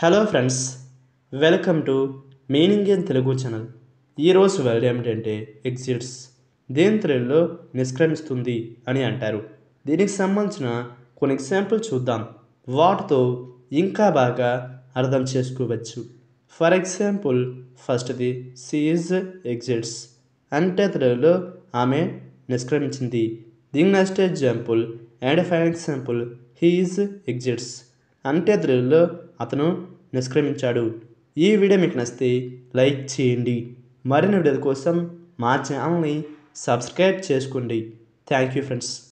hello friends welcome to meaning in Telugu channel ఈరోజు word ఏమిటంటే exits దేని తెలుగులో నిష్క్రమిస్తుంది అని అంటారు దీనికి సంబంధించిన కొన్ని ఎగ్జాంపుల్ చూద్దాం వాటితో ఇంకా బాగా అర్థం చేసుకోవచ్చు ఫర్ ఎగ్జాంపుల్ ఫస్ట్ది సీజ్ ఎగ్జిట్స్ అంటే తెలుగులో ఆమె నిష్క్రమించింది దీని next example and fine example he's exits అంటే తెలుగులో అతను నిష్క్రమించాడు ఈ వీడియో మీకు నచ్చితే లైక్ చేయండి మరిన్ని వీడియోల కోసం మా ఛానల్ని సబ్స్క్రైబ్ చేసుకోండి థ్యాంక్ యూ ఫ్రెండ్స్